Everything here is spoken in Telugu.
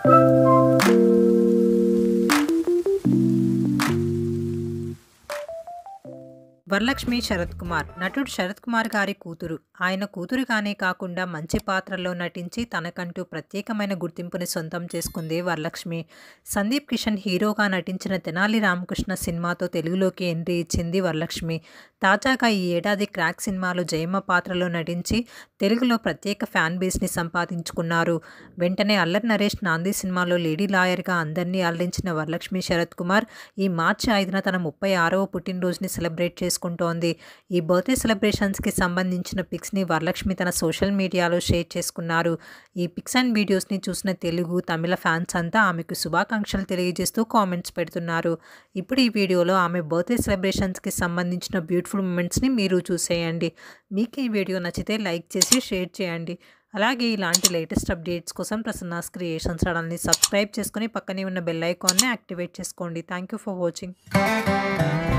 వరలక్ష్మి శరత్ కుమార్ నటుడు శరత్ కుమార్ గారి కూతురు ఆయన కూతురుగానే కాకుండా మంచి పాత్రల్లో నటించి తనకంటూ ప్రత్యేకమైన గుర్తింపుని సొంతం చేసుకుంది వరలక్ష్మి సందీప్ కిషన్ హీరోగా నటించిన తెనాలి రామకృష్ణ సినిమాతో తెలుగులోకి ఎంట్రీ ఇచ్చింది వరలక్ష్మి తాజాగా ఈ ఏడాది క్రాక్ సినిమాలో జయమ్మ పాత్రలో నటించి తెలుగులో ప్రత్యేక ఫ్యాన్ బేస్ని సంపాదించుకున్నారు వెంటనే అల్లరి నరేష్ నాంది సినిమాలో లేడీ లాయర్గా అందరినీ అల్లించిన వరలక్ష్మి శరత్ కుమార్ ఈ మార్చి ఐదున తన ముప్పై ఆరవ పుట్టినరోజుని సెలబ్రేట్ చేసుకుంటోంది ఈ బర్త్డే సెలబ్రేషన్స్కి సంబంధించిన పిక్స్ని వరలక్ష్మి తన సోషల్ మీడియాలో షేర్ చేసుకున్నారు ఈ పిక్స్ అండ్ వీడియోస్ని చూసిన తెలుగు తమిళ ఫ్యాన్స్ అంతా ఆమెకు శుభాకాంక్షలు తెలియజేస్తూ కామెంట్స్ పెడుతున్నారు ఇప్పుడు ఈ వీడియోలో ఆమె బర్త్డే సెలబ్రేషన్స్కి సంబంధించిన బ్యూటిఫుల్ మూమెంట్స్ని మీరు చూసేయండి మీకు ఈ వీడియో నచ్చితే లైక్ చేసి షేర్ చేయండి అలాగే ఇలాంటి లేటెస్ట్ అప్డేట్స్ కోసం ప్రసన్నాస్ క్రియేషన్స్ ఛానల్ని సబ్స్క్రైబ్ చేసుకుని పక్కనే ఉన్న బెల్ ఐకాన్ని యాక్టివేట్ చేసుకోండి థ్యాంక్ యూ ఫర్ వాచింగ్